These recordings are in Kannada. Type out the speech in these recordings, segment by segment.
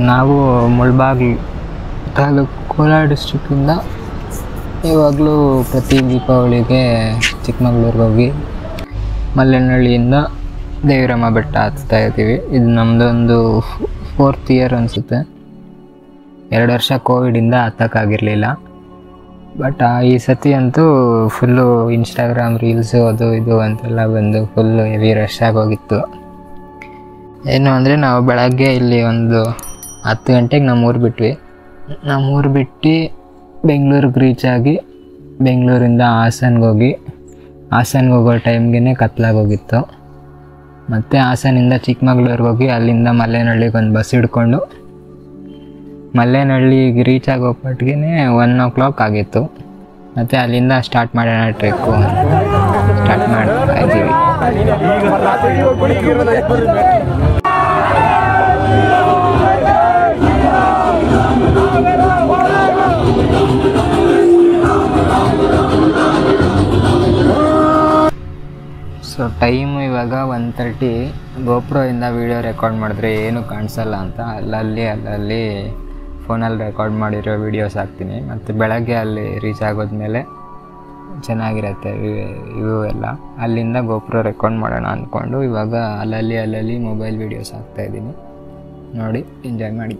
ನಾವು ಮುಳ್ಬಾಗಿಲು ತಾಲೂಕು ಕೋಲಾರ ಡಿಸ್ಟ್ರಿಕ್ಕಿಂದ ಇವಾಗಲೂ ಪ್ರತಿ ದೀಪಾವಳಿಗೆ ಚಿಕ್ಕಮಗಳೂರಿಗೆ ಹೋಗಿ ಮಲ್ಲೆನಹಳ್ಳಿಯಿಂದ ದೇವಿರಮ್ಮ ಬೆಟ್ಟ ಹತ್ತಾ ಇದ್ದೀವಿ ಇದು ನಮ್ಮದೊಂದು ಫೋರ್ತ್ ಇಯರ್ ಅನಿಸುತ್ತೆ ಎರಡು ವರ್ಷ ಕೋವಿಡಿಂದ ಹತ್ತಕ್ಕಾಗಿರಲಿಲ್ಲ ಬಟ್ ಈ ಸತಿ ಅಂತೂ ಫುಲ್ಲು ಇನ್ಸ್ಟಾಗ್ರಾಮ್ ರೀಲ್ಸು ಅದು ಇದು ಅಂತೆಲ್ಲ ಬಂದು ಫುಲ್ಲು ಹೆವಿ ರಶ್ ಆಗೋಗಿತ್ತು ಏನು ಅಂದರೆ ನಾವು ಬೆಳಗ್ಗೆ ಇಲ್ಲಿ ಒಂದು ಹತ್ತು ಗಂಟೆಗೆ ನಮ್ಮೂರು ಬಿಟ್ವಿ ನಮ್ಮೂರು ಬಿಟ್ಟು ಬೆಂಗಳೂರಿಗೆ ರೀಚ್ ಆಗಿ ಬೆಂಗಳೂರಿಂದ ಹಾಸನ್ಗೆ ಹೋಗಿ ಹಾಸನ್ಗೆ ಹೋಗೋ ಟೈಮ್ಗೆ ಕತ್ಲಾಗೋಗಿತ್ತು ಮತ್ತು ಹಾಸನಿಂದ ಚಿಕ್ಕಮಗಳೂರಿಗೆ ಹೋಗಿ ಅಲ್ಲಿಂದ ಮಲ್ಲೇನಹಳ್ಳಿಗೆ ಒಂದು ಬಸ್ ಹಿಡ್ಕೊಂಡು ಮಲ್ಲೇನಹಳ್ಳಿಗೆ ರೀಚ್ ಆಗೋ ಪಟ್ಟಿಗೆ ಒನ್ ಓ ಕ್ಲಾಕ್ ಆಗಿತ್ತು ಮತ್ತು ಅಲ್ಲಿಂದ ಸ್ಟಾರ್ಟ್ ಮಾಡೋಣ ಟ್ರೆಕ್ಕು ಸ್ಟಾರ್ಟ್ ಮಾಡ್ತಾ ಇದ್ದೀವಿ ಸೊ ಟೈಮ್ ಇವಾಗ ಒನ್ ತರ್ಟಿ ಗೋಪ್ರೋಯಿಂದ ವೀಡಿಯೋ ರೆಕಾರ್ಡ್ ಮಾಡಿದ್ರೆ ಏನು ಕಾಣಿಸಲ್ಲ ಅಂತ ಅಲ್ಲಲ್ಲಿ ಅಲ್ಲಲ್ಲಿ ಫೋನಲ್ಲಿ ರೆಕಾರ್ಡ್ ಮಾಡಿರೋ ವೀಡಿಯೋಸ್ ಹಾಕ್ತೀನಿ ಮತ್ತು ಬೆಳಗ್ಗೆ ಅಲ್ಲಿ ರೀಚ್ ಆಗೋದ್ಮೇಲೆ ಚೆನ್ನಾಗಿರುತ್ತೆ ಇವು ಎಲ್ಲ ಅಲ್ಲಿಂದ ಗೋಪ್ರೋ ರೆಕಾರ್ಡ್ ಮಾಡೋಣ ಅಂದ್ಕೊಂಡು ಇವಾಗ ಅಲ್ಲಲ್ಲಿ ಅಲ್ಲಲ್ಲಿ ಮೊಬೈಲ್ ವೀಡಿಯೋಸ್ ಹಾಕ್ತಾಯಿದ್ದೀನಿ ನೋಡಿ ಎಂಜಾಯ್ ಮಾಡಿ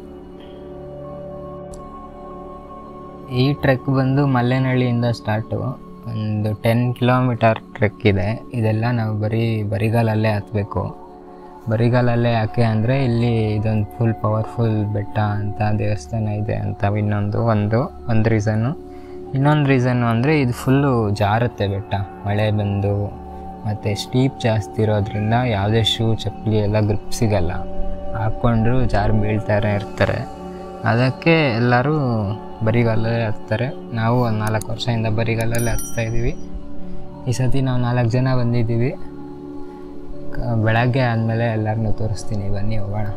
ಈ ಟ್ರೆಕ್ ಬಂದು ಮಲ್ಲೇನಹಳ್ಳಿಯಿಂದ ಸ್ಟಾರ್ಟು ಒಂದು ಟೆನ್ ಕಿಲೋಮೀಟರ್ ಟ್ರೆಕ್ ಇದೆ ಇದೆಲ್ಲ ನಾವು ಬರೀ ಬರಿಗಾಲಲ್ಲೇ ಹತ್ತಬೇಕು ಬರಿಗಾಲಲ್ಲೇ ಯಾಕೆ ಅಂದರೆ ಇಲ್ಲಿ ಇದೊಂದು ಫುಲ್ ಪವರ್ಫುಲ್ ಬೆಟ್ಟ ಅಂತ ದೇವಸ್ಥಾನ ಇದೆ ಅಂತ ಇನ್ನೊಂದು ಒಂದು ಒಂದು ರೀಸನ್ನು ಇನ್ನೊಂದು ರೀಸನ್ನು ಅಂದರೆ ಇದು ಫುಲ್ಲು ಜಾರುತ್ತೆ ಬೆಟ್ಟ ಮಳೆ ಬಂದು ಮತ್ತು ಸ್ಟೀಪ್ ಜಾಸ್ತಿ ಇರೋದ್ರಿಂದ ಯಾವುದೇ ಶೂ ಚಪ್ಪಲಿ ಎಲ್ಲ ಗ್ರಿಪ್ ಸಿಗಲ್ಲ ಹಾಕ್ಕೊಂಡ್ರು ಜಾರು ಬೀಳ್ತಾರೆ ಇರ್ತಾರೆ ಅದಕ್ಕೆ ಎಲ್ಲರೂ ಬರಿಗಾಲಲ್ಲೇ ಹತ್ತಾರೆ ನಾವು ಒಂದು ನಾಲ್ಕು ವರ್ಷದಿಂದ ಬರಿಗಾಲಲ್ಲೇ ಹತ್ತಾ ಇದ್ದೀವಿ ಈ ಸತಿ ನಾವು ನಾಲ್ಕು ಜನ ಬಂದಿದ್ದೀವಿ ಕ- ಬೆಳಗ್ಗೆ ಆದಮೇಲೆ ಎಲ್ಲರನ್ನೂ ತೋರಿಸ್ತೀನಿ ಬನ್ನಿ ಹೋಗೋಣ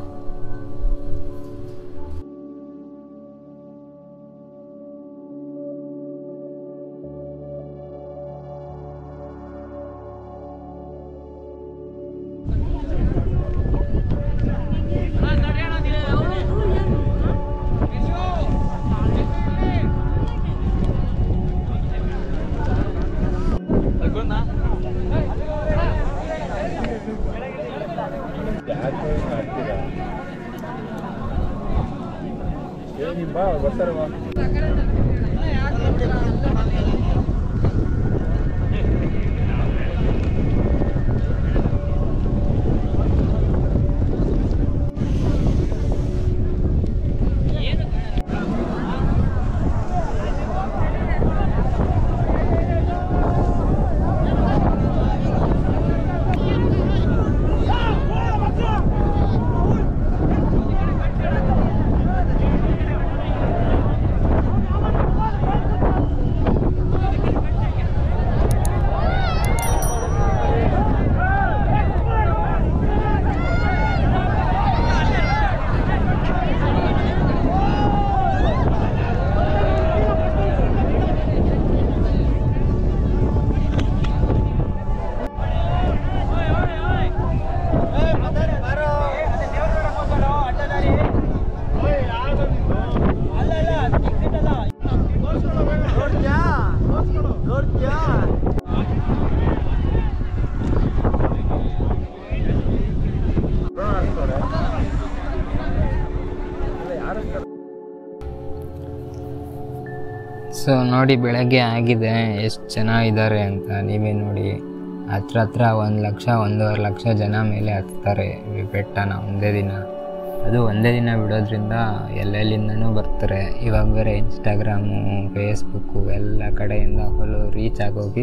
ಸೊ ನೋಡಿ ಬೆಳಗ್ಗೆ ಆಗಿದೆ ಎಷ್ಟು ಜನ ಇದ್ದಾರೆ ಅಂತ ನೀವೇ ನೋಡಿ ಹತ್ರ ಹತ್ರ ಒಂದು ಲಕ್ಷ ಒಂದೂವರೆ ಲಕ್ಷ ಜನ ಮೇಲೆ ಹತ್ತಾರೆ ಈ ಬೆಟ್ಟನ ಒಂದೇ ದಿನ ಅದು ಒಂದೇ ದಿನ ಬಿಡೋದ್ರಿಂದ ಎಲ್ಲೆಲ್ಲಿಂದನೂ ಬರ್ತಾರೆ ಇವಾಗ ಬೇರೆ ಇನ್ಸ್ಟಾಗ್ರಾಮು ಫೇಸ್ಬುಕ್ಕು ಎಲ್ಲ ಕಡೆಯಿಂದ ಫುಲ್ಲು ರೀಚ್ ಆಗೋಗಿ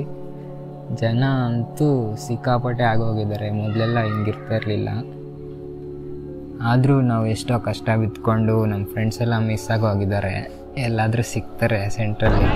ಜನ ಅಂತೂ ಸಿಕ್ಕಾಪಟ್ಟೆ ಆಗೋಗಿದ್ದಾರೆ ಮೊದಲೆಲ್ಲ ಹಿಂಗಿರ್ತಾ ಇರಲಿಲ್ಲ ಆದರೂ ನಾವು ಎಷ್ಟೋ ಕಷ್ಟ ಬಿತ್ಕೊಂಡು ನಮ್ಮ ಫ್ರೆಂಡ್ಸ್ ಎಲ್ಲ ಮಿಸ್ ಆಗೋಗಿದ್ದಾರೆ ಎಲ್ಲಾದರೂ ಸಿಗ್ತಾರೆ ಸೆಂಟ್ರಲ್ಲಿ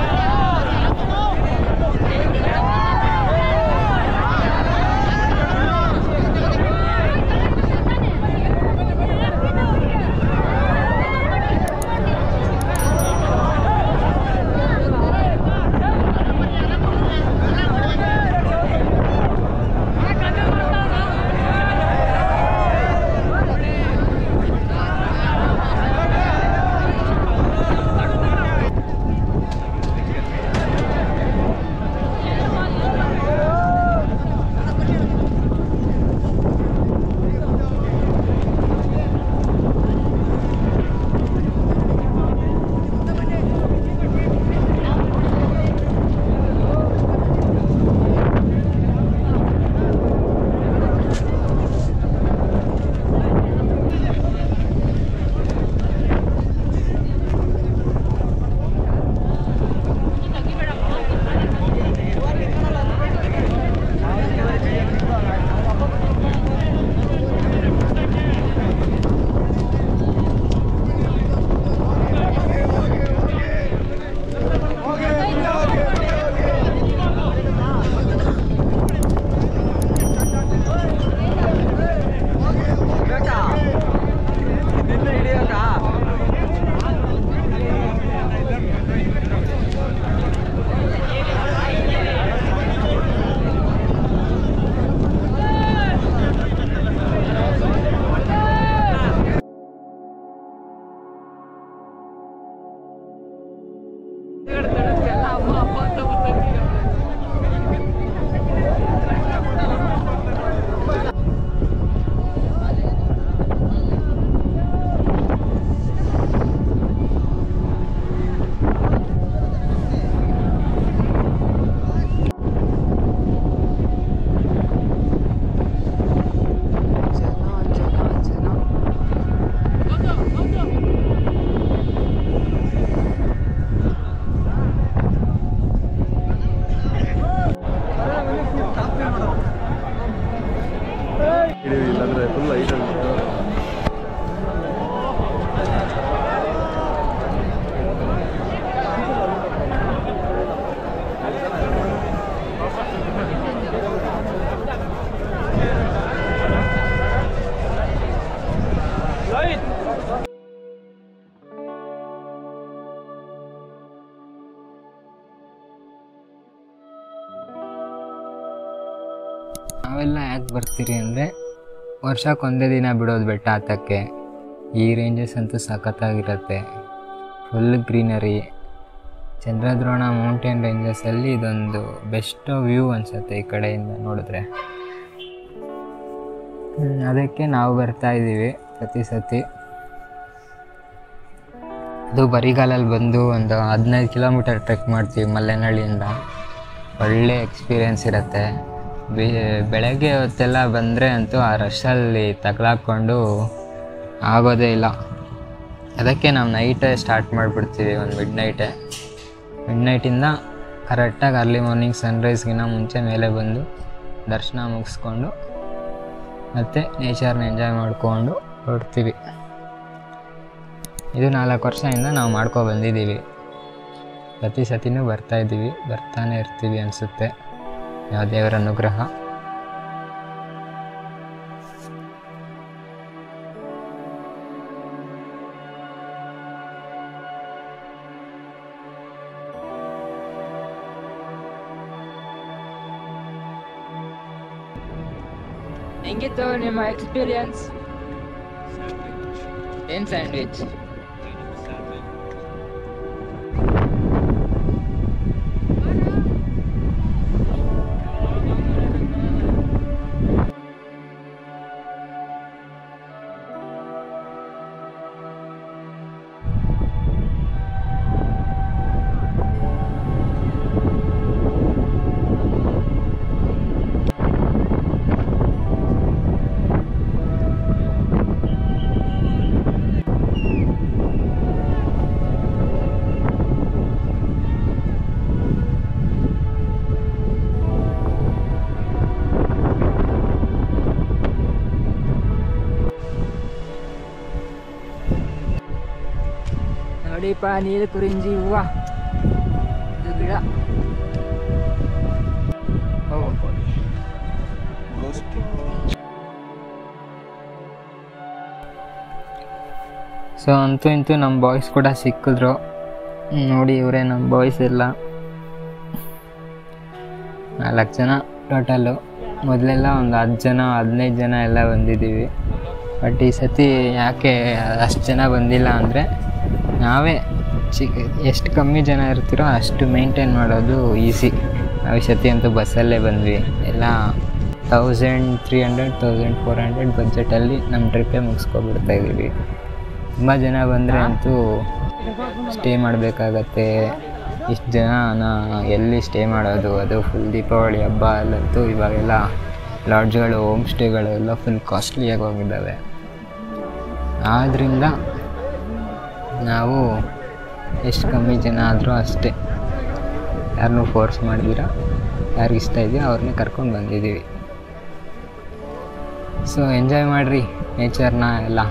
ಇಲ್ಲಾಂದ್ರೆ ಫುಲ್ ಐಟ್ ನಾವೆಲ್ಲ ಯಾಕೆ ಬರ್ತೀರಿ ಅಂದರೆ ವರ್ಷಕ್ಕೆ ಒಂದೇ ದಿನ ಬಿಡೋದು ಬೆಟ್ಟ ಹತ್ತಕ್ಕೆ ಈ ರೇಂಜಸ್ ಅಂತೂ ಸಖತ್ತಾಗಿರುತ್ತೆ ಫುಲ್ ಗ್ರೀನರಿ ಚಂದ್ರದ್ರೋಣ ಮೌಂಟೇನ್ ರೇಂಜಸಲ್ಲಿ ಇದೊಂದು ಬೆಸ್ಟ್ ವ್ಯೂ ಅನಿಸುತ್ತೆ ಈ ಕಡೆಯಿಂದ ನೋಡಿದ್ರೆ ಹ್ಮ್, ಅದಕ್ಕೆ ನಾವು ಬರ್ತಾ ಇದ್ದೀವಿ ಪ್ರತಿ ಸತಿ ಅದು ಬರಿಗಾಲಲ್ಲಿ ಬಂದು ಒಂದು ಹದಿನೈದು ಕಿಲೋಮೀಟರ್ ಟ್ರೆಕ್ ಮಾಡ್ತೀವಿ ಮಲ್ಲೆನಹಳ್ಳಿಯಿಂದ ಒಳ್ಳೆ ಎಕ್ಸ್ಪೀರಿಯೆನ್ಸ್ ಇರುತ್ತೆ ಬೆ- ಬೆಳಗ್ಗೆ ಹೊತ್ತೆಲ್ಲ ಬಂದರೆ ಅಂತೂ ಆ ರಶಲ್ಲಿ ತಗಲಾಕೊಂಡು ಆಗೋದೇ ಇಲ್ಲ ಅದಕ್ಕೆ ನಾವು ನೈಟೇ ಸ್ಟಾರ್ಟ್ ಮಾಡಿಬಿಡ್ತೀವಿ ಒಂದು ಮಿಡ್ ನೈಟೇ ಮಿಡ್ ನೈಟಿಂದ ಕರೆಕ್ಟಾಗಿ ಅರ್ಲಿ ಮಾರ್ನಿಂಗ್ ಸನ್ರೈಸ್ಗಿನ್ನ ಮುಂಚೆ ಮೇಲೆ ಬಂದು ದರ್ಶನ ಮುಗಿಸ್ಕೊಂಡು ಮತ್ತು ನೇಚರ್ನ ಎಂಜಾಯ್ ಮಾಡಿಕೊಂಡು ಹೊರಡ್ತೀವಿ ಇದು ನಾಲ್ಕು ವರ್ಷದಿಂದ ನಾವು ಮಾಡ್ಕೊ ಬಂದಿದ್ದೀವಿ ಪ್ರತಿ ಸತಿನೂ ಬರ್ತಾ ಇದ್ದೀವಿ ಬರ್ತಾನೆ ಇರ್ತೀವಿ ಅನಿಸುತ್ತೆ ಯಾವ ದೇವರ ಅನುಗ್ರಹ ಹೆಂಗಿತ್ತು ನಿಮ್ಮ ಎಕ್ಸ್ಪೀರಿಯನ್ಸ್ ಏನು ಸ್ಯಾಂಡ್ವಿಚ್ ನೋಡಿಪ್ಪ ನೀರು ಕುರಿಂಜಿ ಹೂವ ಇದು ಗಿಡ ಸೊ ಅಂತೂ ಇಂತೂ ನಮ್ಮ ಬಾಯ್ಸ್ ಕೂಡ ಸಿಕ್ಕಿದ್ರು ಹ್ಮ್, ನೋಡಿ ಇವರೇ ನಮ್ಮ ಬಾಯ್ಸ್ ಎಲ್ಲ ನಾಲ್ಕು ಜನ ಟೋಟಲು ಮೊದಲೆಲ್ಲ ಒಂದು ಹತ್ತು ಜನ ಹದಿನೈದು ಜನ ಎಲ್ಲ ಬಂದಿದ್ದೀವಿ ಬಟ್ ಈ ಸತಿ ಯಾಕೆ ಅಷ್ಟು ಜನ ಬಂದಿಲ್ಲ ಅಂದರೆ ನಾವೇ ಚಿಕ್ಕ ಎಷ್ಟು ಕಮ್ಮಿ ಜನ ಇರ್ತೀರೋ ಅಷ್ಟು ಮೇಂಟೈನ್ ಮಾಡೋದು ಈಸಿ ನಾವು ಈ ಸತಿ ಅಂತೂ ಬಸ್ಸಲ್ಲೇ ಬಂದ್ವಿ ಎಲ್ಲ thousand three hundred thousand four hundred ಬಜೆಟಲ್ಲಿ ನಮ್ಮ ಟ್ರಿಪ್ಪೇ ಮುಗಿಸ್ಕೊಬಿಡ್ತಾ ಇದ್ದೀವಿ ತುಂಬ ಜನ ಬಂದರೆ ಅಂತೂ ಸ್ಟೇ ಮಾಡಬೇಕಾಗತ್ತೆ ಇಷ್ಟು ಜನ ಎಲ್ಲಿ ಸ್ಟೇ ಮಾಡೋದು ಅದು ಫುಲ್ ದೀಪಾವಳಿ ಹಬ್ಬ ಅಲ್ಲಂತೂ ಇವಾಗೆಲ್ಲ ಲಾಡ್ಜ್ಗಳು ಹೋಮ್ ಸ್ಟೇಗಳು ಎಲ್ಲ ಫುಲ್ ಕಾಸ್ಟ್ಲಿಯಾಗಿ ಹೋಗಿದ್ದಾವೆ ಆದ್ದರಿಂದ ನಾವು ಎಷ್ಟು ಕಮ್ಮಿ ಜನ ಆದರೂ ಅಷ್ಟೇ ಯಾರನ್ನೂ ಫೋರ್ಸ್ ಮಾಡಿದಿರ ಯಾರಿಗೆ ಇಷ್ಟ ಇದೆಯೋ ಅವ್ರನ್ನೇ ಕರ್ಕೊಂಡು ಬಂದಿದ್ದೀವಿ ಸೊ ಎಂಜಾಯ್ ಮಾಡಿರಿ ನೇಚರ್ನ ಎಲ್ಲ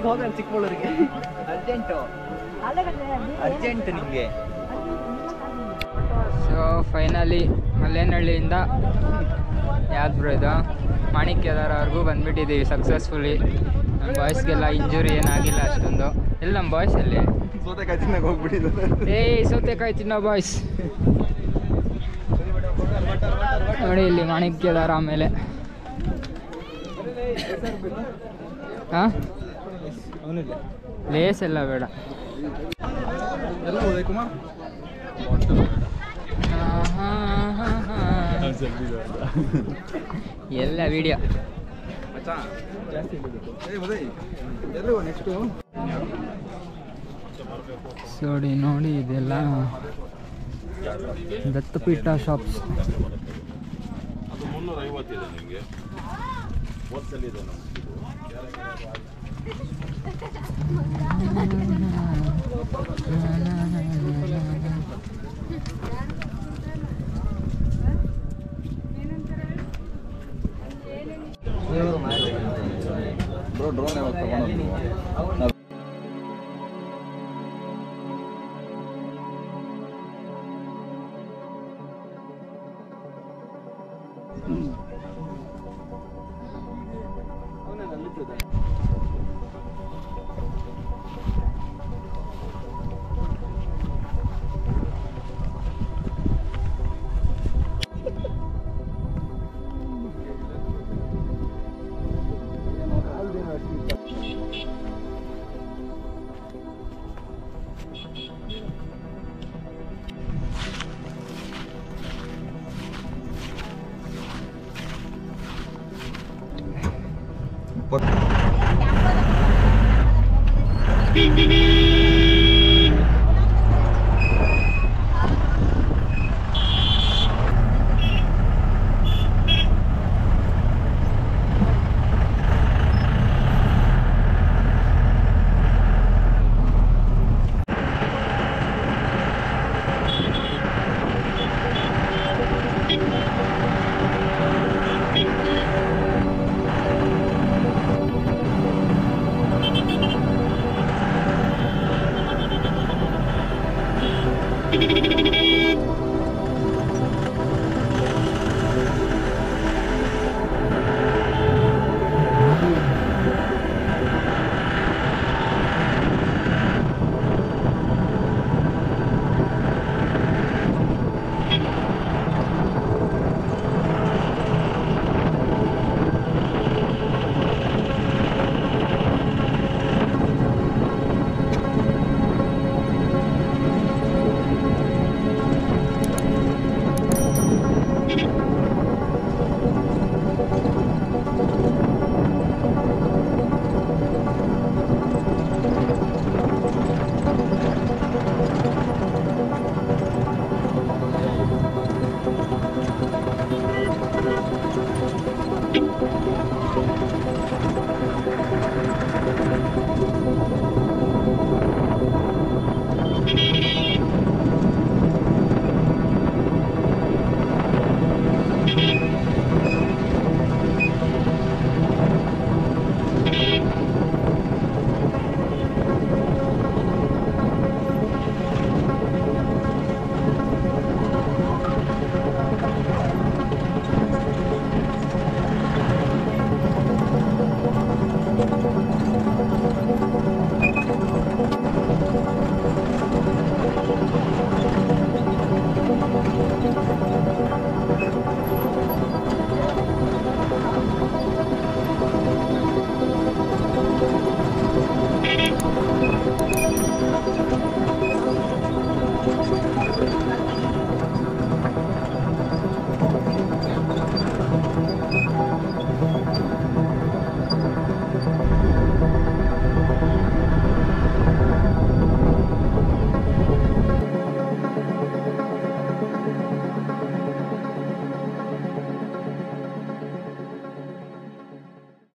ಈಗ ಹೋಗೋಣ ಚಿಕ್ಕಬಳ್ಳೂರಿಗೆ ಅರ್ಜೆಂಟು ಅರ್ಜೆಂಟ್ ನಿಮಗೆ ಸೊ ಫೈನಲಿ ಮಲ್ಲೇನಹಳ್ಳಿಯಿಂದ ಯಾವ್ದು ಬ್ರೋ ಇದು ಮಾಣಿಕ್ಯದಾರವರೆಗೂ ಬಂದ್ಬಿಟ್ಟಿದ್ದೀವಿ ಸಕ್ಸಸ್ಫುಲಿ ನಮ್ಮ ಬಾಯ್ಸ್ಗೆಲ್ಲ ಇಂಜುರಿ ಏನಾಗಿಲ್ಲ ಅಷ್ಟೊಂದು ಎಲ್ಲಿ ನಮ್ಮ ಬಾಯ್ಸ್ ಅಲ್ಲಿ ಸೋತೆಕಾಯಿ ತಿನ್ನಕ್ಕೆ ಹೋಗ್ಬಿಟ್ಟಿದ್ದಾರೆ ಏಯ್ ಸೌತೆಕಾಯಿ ತಿನ್ನೋ ಬಾಯ್ಸ್ ನೋಡಿ ಇಲ್ಲಿ ಮಾಣಿಕ್ಯದಾರ ಆಮೇಲೆ ಹಾಂ ಲೇಸ್ ಎಲ್ಲ ಬೇಡ ಎಲ್ಲ ಹೋದೆ ಕುಮಾರ್ ಆಹಾ, ಹಾ, ಹಾ. ಎಲ್ಲ ವಿಡಿಯೋ ಜಾಸ್ತಿ ಏ ಉದಯ್ ಎಲ್ಲೋ ನೆಕ್ಸ್ಟು ನೋಡಿ ನೋಡಿ ಇದೆಲ್ಲ ದತ್ತಪೀಠ ಶಾಪ್ಸ್ ಅದು ಮುನ್ನೂರ ಐವತ್ತಿದೆ ನಿಮಗೆ ಇದೆ ನಮ್ಗೆ ಬ್ರೋ ಡ್ರೋನ್ ಯಾವಾಗ ತಗೊಂಡು Ding ding ding!